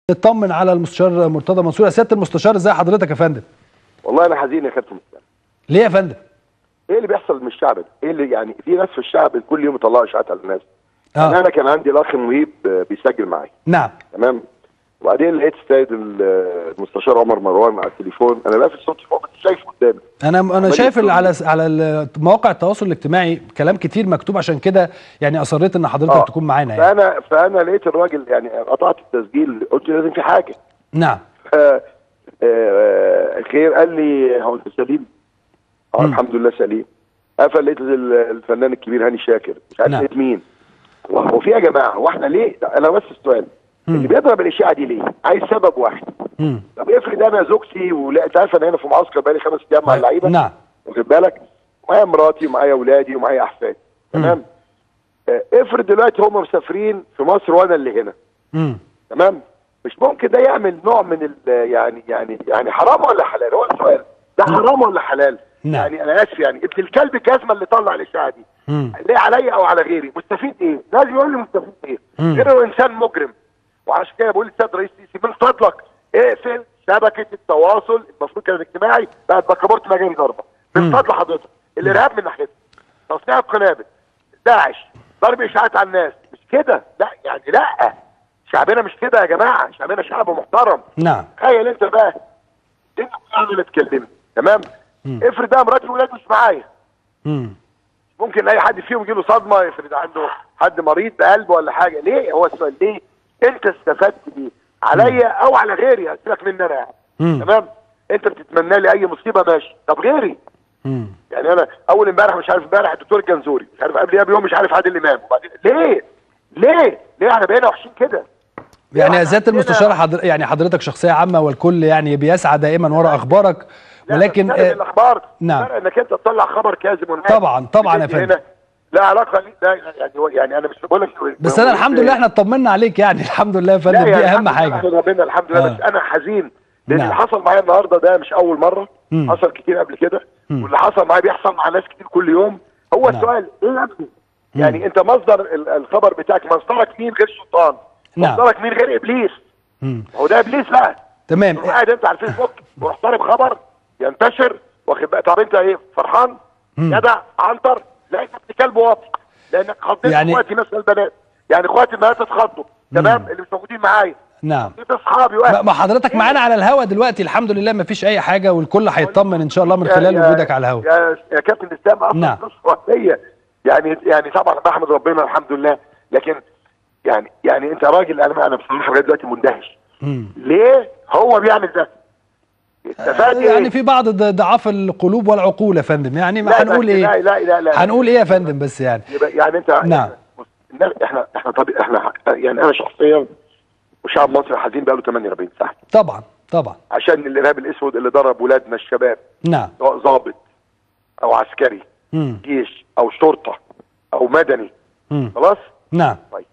نطمن على المستشار مرتضى منصور يا سياده المستشار ازي حضرتك يا فندم والله انا حزين يا كابتن مستر ليه يا فندم ايه اللي بيحصل من الشعب ده؟ ايه اللي يعني في ناس في الشعب كل يوم يطلعوا اشاعات على الناس يعني اه انا كان عندي الاخ مهيب آه، بيسجل معايا نعم تمام وبعدين لقيت السيد ال- المستشار عمر مروان على التليفون انا لافت صوتي فوق بس شايف قدامي انا انا عمال شايف يقول- على على ال- مواقع التواصل الاجتماعي كلام كتير مكتوب عشان كده يعني اصريت ان حضرتك آه. تكون معانا يعني فانا فانا لقيت الراجل يعني قطعت التسجيل قلت لازم في حاجه نعم آه، آه، خير قال لي هو انت سليم؟ اه مم. الحمد لله سليم قفل لقيت ال- الفنان الكبير هاني شاكر مش عارف نعم. لقيت مين هو في يا جماعه هو احنا ليه انا بس السؤال مم. اللي بيضرب الاشاعه دي ليه؟ عايز سبب واحد مم. طب افرض انا زوجتي ولا انت عارف انا هنا في معسكر بقالي خمس ايام مع اللعيبه نعم واخد بالك معايا مراتي ومعايا اولادي ومعايا احفادي تمام آه، افرض دلوقتي هم مسافرين في مصر وانا اللي هنا مم. تمام مش ممكن ده يعمل نوع من ال يعني يعني يعني حرام ولا حلال هو السؤال ده حرام ولا حلال نعم. يعني انا اسف يعني ابن الكلب الجزمه اللي طلع الاشاعه دي مم. ليه عليا او على غيري مستفيد ايه لازم يقول لي مستفيد ايه مم. غير هو انسان مجرم وعشان كده بقول للسيد رئيس السيسي من فضلك اقفل شبكه التواصل المفروض كان الاجتماعي بعد بكابورت مجاني ضربه من مم. فضل حضرتك الارهاب من ناحيتك تصنيع القنابل داعش ضرب اشاعات على الناس مش كده لا يعني لا شعبنا مش كده يا جماعه شعبنا شعب محترم نعم تخيل انت بقى انت انا اللي اتكلمت تمام مم. افرض بقى مراتي وولادي مش معايا مم. ممكن اي حد فيهم يجيله صدمه يفرض عنده حد مريض بقلب ولا حاجه ليه هو السؤال ليه انت استفدت بيه عليا او على غيري هسيبك مني انا يعني مم. تمام انت بتتمنى لي اي مصيبه ماشي طب غيري مم. يعني انا اول امبارح مش عارف امبارح الدكتور الجنزوري مش عارف قبلها بيوم مش عارف عادل امام وبعدين ليه ليه ليه احنا بقينا وحشين كده يعني يا إحنا سياده عندنا- المستشار حضر... يعني حضرتك شخصيه عامه والكل يعني بيسعى دائما وراء اخبارك لا، ولكن بس آه، الاخبار نعم. فرق انك انت تطلع خبر كاذب ونهائي طبعاً، طبعاً يا بتدي فندم. هنا لا علاقه لي لا يعني هو- يعني انا مش بقول لك بس انا الحمد لله احنا اطمنا عليك يعني الحمد لله يا فندم لا دي يعني اهم الحمد لله، حاجه احمد ربنا الحمد لله آه. بس انا حزين لان نعم. اللي حصل معايا النهارده ده مش اول مره مم. حصل كتير قبل كده مم. واللي حصل معايا بيحصل مع ناس كتير كل يوم هو نعم. السؤال ايه يا ابني يعني انت مصدر ال- الخبر بتاعك مصدرك مين غير الشيطان نعم. مصدرك مين غير ابليس مم. هو ده ابليس بقى تمام تروح قاعد انت على الفيسبوك وروح طالب خبر ينتشر واخد بالك طب انت ايه فرحان مم. جدع عنتر لا انت ابن كلب واطي لانك خضيت يعني- يعني اخواتي مثل البنات يعني اخواتي البنات اتخضوا تمام اللي مش موجودين معايا نعم خضيت اصحابي ما واهلي ما حضرتك معانا على الهوا دلوقتي الحمد لله ما فيش اي حاجه والكل هيطمن ان شاء الله من يا- خلال يا- وجودك على الهوا يا يا كابتن اسلام اصلا نعم. قصه وهميه يعني يعني طبعا بحمد ربنا الحمد لله لكن يعني يعني انت راجل انا انا بصراحه لغايه دلوقتي مندهش مم. ليه هو بيعمل ده؟ استفاد ايه؟ يعني في بعض ض- ضعاف القلوب والعقول يا فندم يعني ما لا، هنقول لا ايه لا لا لا, لا. هنقول ايه يا فندم بس يعني يبقى يعني انت نعم. الناس احنا احنا طب احنا يعني انا شخصيا وشعب مصر حزين بقاله 48 ساعه طبعا طبعا عشان الارهاب الاسود اللي ضرب ولادنا الشباب نعم سواء ضابط او عسكري مم. جيش او شرطه او مدني مم. خلاص نعم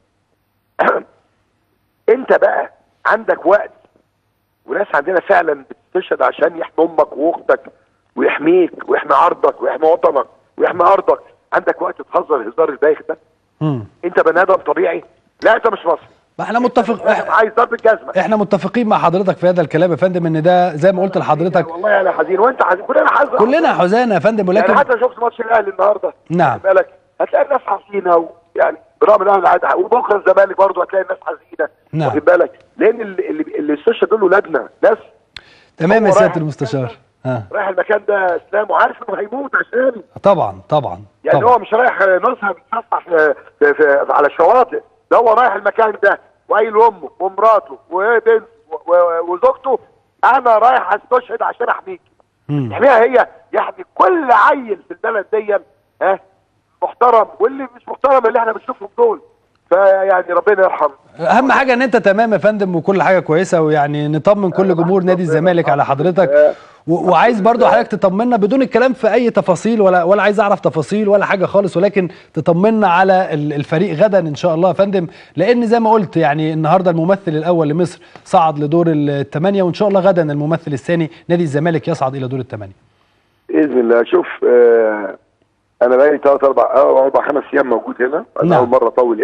انت بقى عندك وقت وناس عندنا فعلا بتستشهد عشان يحمي امك واختك ويحميك ويحمي عرضك ويحمي وطنك ويحمي ارضك عندك وقت تهزر الهزار البايخ ده مم. انت بني ادم طبيعي لا انت مش مصري ما احنا متفق بني آدم عايز ضرب الجزمه احنا متفقين مع حضرتك في هذا الكلام يا فندم ان ده زي ما قلت لحضرتك والله انا حزين وانت حزين كلنا حزين كلنا حزان يا فندم يعني ولكن حتى شفت ماتش الاهلي النهارده نعم. خد بالك هتلاقي الناس حزينه ويعني برغم الاهلي عاد وبكره الزمالك برضه هتلاقي الناس حزينه نعم. واخد بالك لان اللي اللي, اللي استشهد دول ولادنا ناس تمام يا هو سياده رايح المستشار ها رايح المكان ده اسلام وعارف انه هيموت عشان طبعا طبعا يعني طبعا هو مش رايح نصها بيتصفح في, في, في, على الشواطئ ده هو رايح المكان ده وقايل لامه ومراته وبنته و- و- وزوجته انا رايح استشهد عشان احميك مم. يحميها هي يحمي كل عيل في البلد دي ها محترم واللي مش محترم اللي احنا بنشوفهم دول فيعني ربنا يرحم اهم حاجه ان انت تمام يا فندم وكل حاجه كويسه ويعني نطمن كل جمهور نادي الزمالك على حضرتك و- وعايز برضو حضرتك تطمنا بدون الكلام في اي تفاصيل ولا ولا عايز اعرف تفاصيل ولا حاجه خالص ولكن تطمنا على ال- الفريق غدا ان شاء الله يا فندم لان زي ما قلت يعني النهارده الممثل الاول لمصر صعد لدور الثمانيه وان شاء الله غدا الممثل الثاني نادي الزمالك يصعد الى دور الثمانيه باذن الله شوف آه انا بقالي ثلاث اربع اه اربع خمس ايام موجود هنا انا نعم. اول مره اطول يعني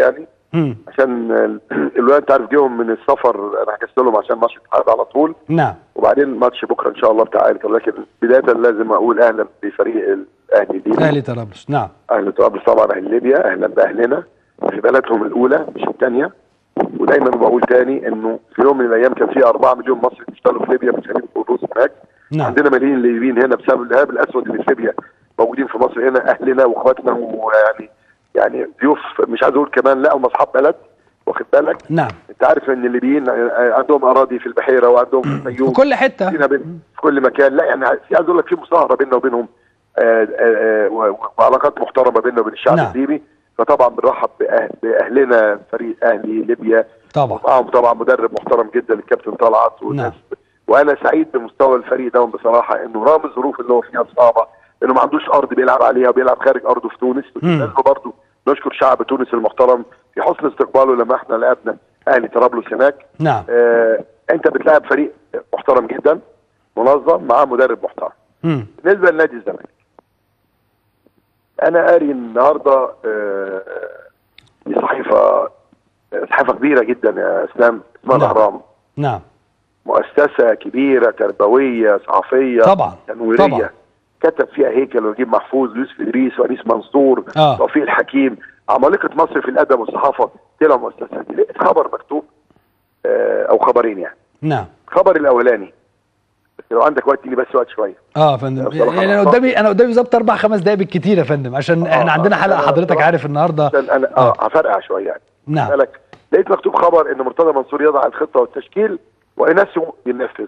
مم. عشان ال- الولاد انت عارف جيهم من السفر انا حجزت لهم عشان ماتش الاتحاد على طول نعم وبعدين ماتش بكره ان شاء الله بتاع اهلي لكن بدايه لازم اقول اهلا بفريق الاهلي دي اهلي طرابلس نعم اهل طرابلس طبعا اهل ليبيا اهلا باهلنا في بلدهم الاولى مش الثانيه ودايما بقول تاني انه في يوم من الايام كان في 4 مليون مصري بيشتغلوا في ليبيا مش الروس هناك نعم عندنا ملايين ليبيين هنا بسبب الارهاب الاسود اللي في ليبيا موجودين في مصر هنا اهلنا واخواتنا ويعني يعني ضيوف مش عايز اقول كمان لا هم اصحاب بلد واخد بالك نعم انت عارف ان الليبيين عندهم اراضي في البحيره وعندهم في في الفيوم كل حته فينا بين في كل مكان لا يعني في عايز اقول لك في مصاهره بيننا وبينهم آه، آه، و- وعلاقات محترمه بيننا وبين الشعب نعم. الليبي فطبعا بنرحب بأهل باهلنا فريق اهلي ليبيا طبعا معاهم طبعا مدرب محترم جدا الكابتن طلعت والناس وانا سعيد بمستوى الفريق ده بصراحه انه رغم الظروف اللي هو فيها صعبه انه ما عندوش ارض بيلعب عليها وبيلعب خارج ارضه في تونس مم. لازم برضه نشكر شعب تونس المحترم في حسن استقباله لما احنا لعبنا اهلي طرابلس هناك نعم آه انت بتلاعب فريق محترم جدا منظم معاه مدرب محترم مم. بالنسبه لنادي الزمالك انا قاري النهارده آه، في صحيفه صحيفه كبيره جدا يا اسلام اسمها نعم. الاهرام نعم مؤسسه كبيره تربويه صحفيه طبعا تنويريه طبعا كتب فيها هيكل ونجيب محفوظ يوسف ادريس وانيس منصور آه. توفيق الحكيم عمالقه مصر في الادب والصحافه طلعوا مؤسسه دي لقيت خبر مكتوب آه، او خبرين يعني نعم الخبر الاولاني بس لو عندك وقت لي بس وقت شويه اه يا فندم بصراحة يعني انا أنا قدامي انا قدامي بالظبط اربع خمس دقايق بالكتير يا فندم عشان احنا آه، عندنا آه، حلقه أنا حضرتك بصراحة- عارف النهارده عشان انا اه هفرقع شويه يعني نعم بالك لقيت مكتوب خبر ان مرتضى منصور يضع الخطه والتشكيل واناسيو ينفذ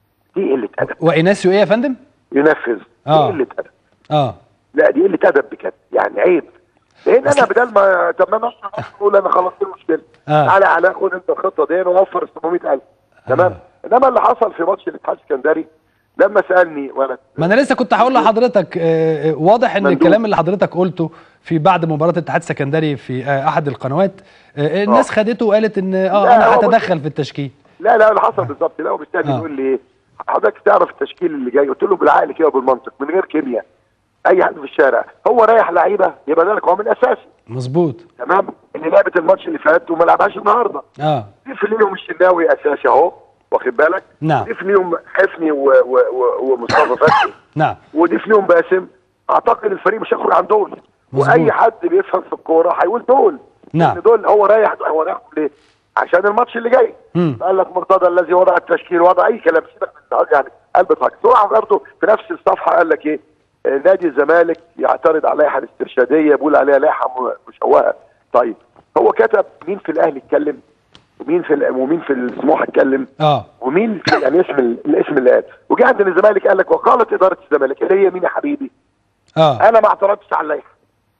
دي قله ادب واناسيو ايه يا فندم؟ ينفذ دي آه. قله ادب اه لا دي قله ادب بجد يعني عيب لان انا بدل ما طب ما انا اقول انا خلصت المشكله آه. تعالى على خد انت الخطه دي ووفر 700000 تمام انما اللي حصل في ماتش الاتحاد السكندري لما سالني ولد ما انا لسه كنت هقول لحضرتك آه، آه، واضح ان مندوب. الكلام اللي حضرتك قلته في بعد مباراه الاتحاد السكندري في آه، احد القنوات آه، الناس خدته وقالت ان اه لا، انا هو هتدخل في التشكيل لا لا اللي حصل بالظبط لا وبالتالي آه. يقول لي ايه حضرتك تعرف التشكيل اللي جاي قلت له بالعقل كده وبالمنطق من غير كيمياء اي حد في الشارع هو رايح لعيبه يبقى ذلك هو من اساسي مظبوط تمام اللي لعبت الماتش اللي فات وما لعبهاش النهارده اه ضيف ليهم الشناوي اساسي اهو واخد بالك نعم. ضيف ليهم حفني و- و- و- ومصطفى فتحي نعم وضيف ليهم باسم اعتقد الفريق مش هيخرج عن دول مظبوط. واي حد بيفهم في الكوره هيقول دول نعم. لأن دول هو رايح هو رايح ليه؟ عشان الماتش اللي جاي مم. قال لك مرتضى الذي وضع التشكيل وضع اي كلام سيبك من النهارده يعني قلب طاقة سرعه برضه في نفس الصفحه قال لك ايه آه، نادي الزمالك يعترض على اللائحه الاسترشاديه بيقول عليها لائحه م- مشوهه طيب هو كتب مين في الاهلي اتكلم ومين في ال- ومين في السموحه اتكلم اه ومين في يعني اسم ال- الاسم اللي قال وجه عند الزمالك قال لك وقالت اداره الزمالك اللي هي مين يا حبيبي اه انا ما اعترضتش على اللائحه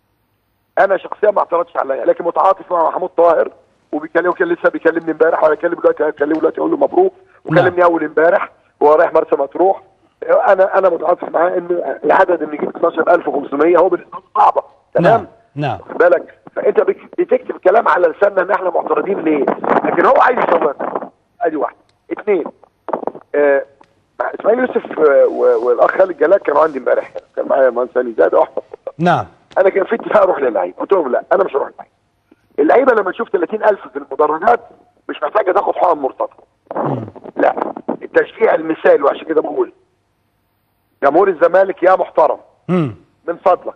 انا شخصيا ما اعترضتش على اللائحه لكن متعاطف مع محمود طاهر وبيكلمه كان لسه بيكلمني امبارح وانا اكلم دلوقتي هكلمه دلوقتي اقول له مبروك وكلمني اول امبارح وهو رايح مرسى مطروح انا انا متعاطف معاه ان العدد اللي يجيب 12500 هو بالنسبه له صعبه تمام نعم نعم واخد بالك فانت بك- بتكتب كلام على لساننا ان احنا معترضين ليه لكن هو عايز يصورنا ادي واحد اثنين آه اسماعيل يوسف آه، و- والاخ خالد جلال كانوا عندي امبارح كان معايا مهندس هاني زاد واحمد نعم انا كان في اتفاق اروح للعيب قلت لهم لا انا مش هروح للعيب اللعيبه لما تشوف 30000 في المدرجات مش محتاجه تاخد حقن مرتضى لا التشجيع المثالي وعشان كده بقول جمهور الزمالك يا محترم مم. من فضلك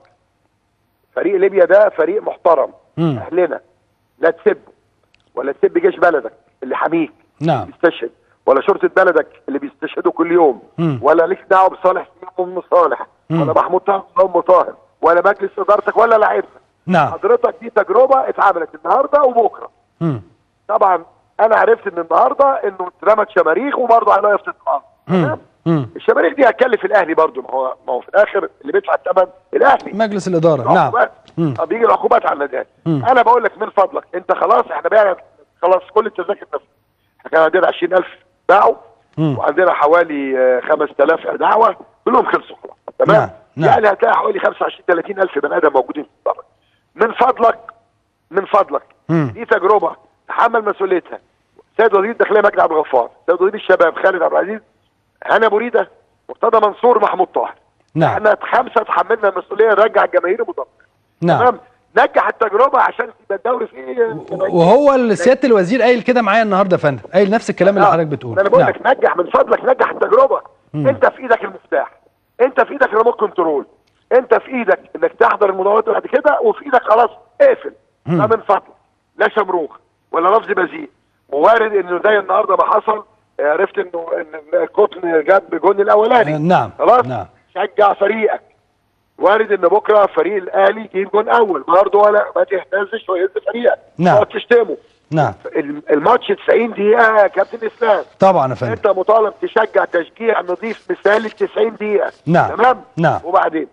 فريق ليبيا ده فريق محترم مم. اهلنا لا تسبه ولا تسب جيش بلدك اللي حميك نعم بيستشهد ولا شرطه بلدك اللي بيستشهدوا كل يوم مم. ولا ليك دعوه بصالح سليم ام صالح مم. ولا محمود طاهر ام طاهر ولا مجلس ادارتك ولا لعيبتك نعم حضرتك دي تجربه اتعملت النهارده وبكره مم. طبعا انا عرفت ان النهارده انه اترمت شماريخ وبرضه عليها استثمار مم. تمام مم. الشماريخ دي هتكلف الاهلي برضه ما هو ما هو في الاخر اللي بيدفع الثمن الاهلي مجلس الاداره نعم العقوبات مم. طب بيجي العقوبات على النادي مم. انا بقول لك من فضلك انت خلاص احنا بعنا خلاص كل التذاكر نفسها احنا كان عندنا 20000 باعوا مم. وعندنا حوالي آه، 5000 دعوه كلهم خلصوا خلاص تمام نعم، نعم. يعني هتلاقي حوالي 25 30000 بني ادم موجودين في الدرج من فضلك من فضلك مم. دي تجربه تحمل مسؤوليتها سيد وزير الداخليه مجدي عبد الغفار سيد وزير الشباب خالد عبد العزيز هنا ابو ريده مرتضى منصور محمود طاهر نعم احنا خمسه تحملنا المسؤوليه نرجع الجماهير مدرج نعم تمام نجح التجربه عشان يبقى الدوري فيه وهو سياده الوزير قايل كده معايا النهارده يا فندم قايل نفس الكلام اللي آه. حضرتك بتقوله انا بقول نعم. لك نجح من فضلك نجح التجربه مم. انت في ايدك المفتاح انت في ايدك ريموت كنترول انت في ايدك انك تحضر المدورات بعد كده وفي ايدك خلاص اقفل مم. ده من فضلك لا شمروخ ولا لفظ بذيء ووارد انه زي النهارده ما حصل آه، عرفت انه ان القطن جاب جون الاولاني آه، نعم خلاص نعم شجع فريقك وارد ان بكره فريق الاهلي يجيب جون اول برضه ولا ما تهتزش ويهز فريقك نعم. تقعد تشتمه نعم الم- الماتش 90 دقيقه يا كابتن اسلام طبعا يا فندم انت مطالب تشجع تشجيع نظيف مثالي 90 دقيقه نعم. تمام نعم. وبعدين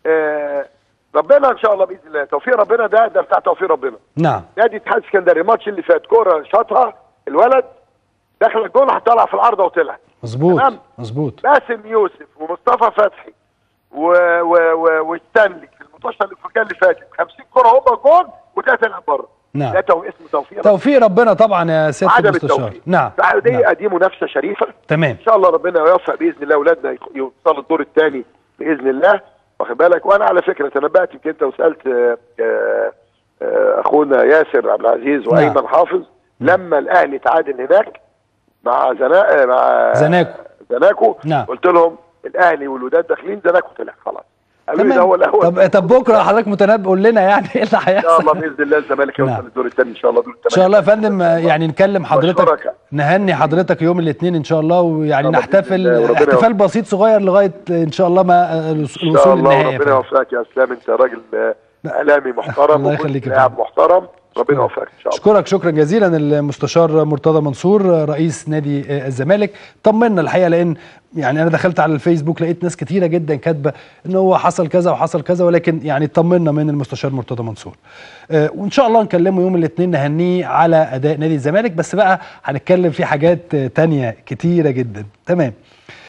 آه ربنا ان شاء الله باذن الله توفيق ربنا ده ده بتاع توفيق ربنا نعم نادي اتحاد اسكندريه الماتش اللي فات كوره شاطها الولد دخل الجول طلع في العارضه وطلع مظبوط تمام. مظبوط باسم يوسف ومصطفى فتحي و و و وستانلي في الماتش الافريقيه اللي فاتت 50 كره هم جول وثلاثه يلعب بره نعم. ده تو اسمه توفيق توفيق ربنا طبعا يا سياده عدم المستشار التوفيق نعم فدي نعم. دي منافسه شريفه تمام ان شاء الله ربنا يوفق باذن الله اولادنا يخ- يوصلوا الدور الثاني باذن الله واخد بالك وانا على فكره تنبأت يمكن انت وسالت آه، آه، آه، اخونا ياسر عبد العزيز وايمن حافظ لما الاهلي تعادل هناك مع زنا مع زناكو. زناكو نعم. قلت لهم الاهلي والوداد داخلين زناكو طلع خلاص قالوا لي ده هو تمام الاول طب طب بكره حضرتك متنبئ قول لنا يعني ايه اللي ان شاء الله هيحصل باذن الله الزمالك نعم. يوصل الدور الثاني ان شاء الله دور ان شاء الله يا الثمانية. فندم آه، يعني نكلم حضرتك بشكرك. نهني حضرتك يوم الاثنين ان شاء الله ويعني إن شاء الله بإذن نحتفل الله وربنا احتفال بسيط صغير لغايه ان شاء الله ما آه، ان شاء الوصول الله للنهائي يا وربنا فندم. يوفقك يا اسلام انت راجل آه، اعلامي محترم الله وكنت يخليك يا لاعب فندم. محترم ربنا يوفقك ان شاء الله اشكرك شكرا جزيلا المستشار مرتضى منصور رئيس نادي الزمالك طمنا الحقيقه لان يعني انا دخلت على الفيسبوك لقيت ناس كتيره جدا كاتبه ان هو حصل كذا وحصل كذا ولكن يعني طمنا من المستشار مرتضى منصور آه، وان شاء الله نكلمه يوم الاثنين نهنيه على اداء نادي الزمالك بس بقى هنتكلم في حاجات آه، تانية كتيره جدا تمام